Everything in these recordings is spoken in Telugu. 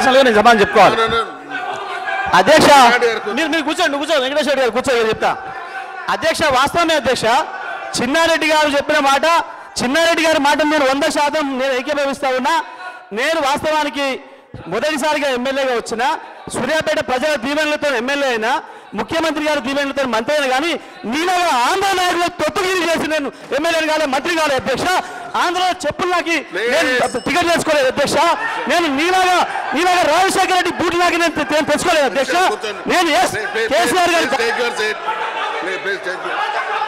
పర్సనల్ గా నేను సమాధానం చెప్పుకోవాలి No, no, no. అధ్యక్ష చిన్నారెడ్డి గారు కూర్చో. మీరు మీరు కూర్చోండి నువ్వు కూర్చో వెంకటేశ్వర రెడ్డి గారు కూర్చో నేను చెప్తా అధ్యక్ష వాస్తవమే అధ్యక్ష చిన్నారెడ్డి గారు చెప్పిన మాట చిన్నారెడ్డి గారి మాట నేను వంద శాతం నేను ఏకీభవిస్తా ఉన్నా నేను వాస్తవానికి మొదటిసారిగా ఎమ్మెల్యేగా వచ్చిన సూర్యాపేట ప్రజల దీవెనలతో ఎమ్మెల్యే అయినా ముఖ్యమంత్రి గారి దీవెనలతో మంత్రి అయినా కానీ నీలాగా ఆంధ్ర నాయకులు తొత్తుగిరి చేసి నేను ఎమ్మెల్యేని కాలే మంత్రి కాలే అధ్యక్ష ఆంధ్రలో చెప్పులు నాకి నేను Please. టికెట్ చేసుకోలేదు అధ్యక్ష నేను నీలాగా నీలాగా రాజశేఖర రెడ్డి బూటి నాకి నేను తె- తె- తెచ్చుకోలేదు అధ్యక్ష కూర్చోండి. నేను yes Please, please, KCR please, గారి take your seat. Please, please take your-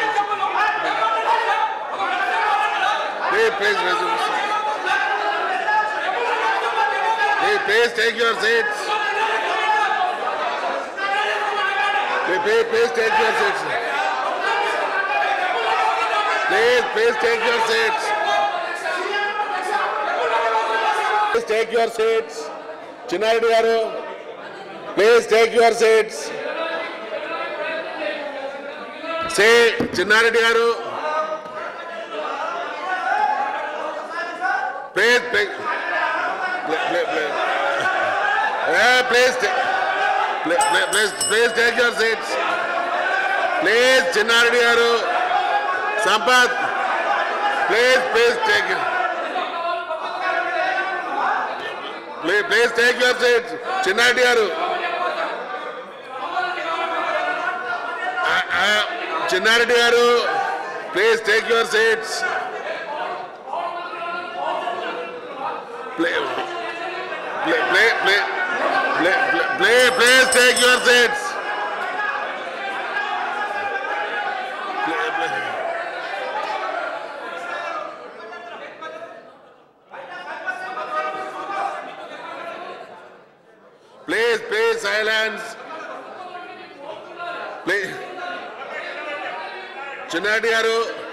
Please, please resume. Please, please take your seats. Please, please, please take your seats. Please, please take your seats. Please take your seats. Chinnareddy garu, please take your seats. Say, Chinnareddy garu. Please, please, please, please, please. Eh, please, ta- please, please, please, please take your seats. Please, Chinnareddy garu, Sampath, please, please take it. Please, please take your seats. Chinnareddy garu. I- I- Chinnareddy garu, please take your seats. Play, play, play, play, play, play, play, please take your seats. Play, play. Please, please, silence. Please. Chinnareddy garu.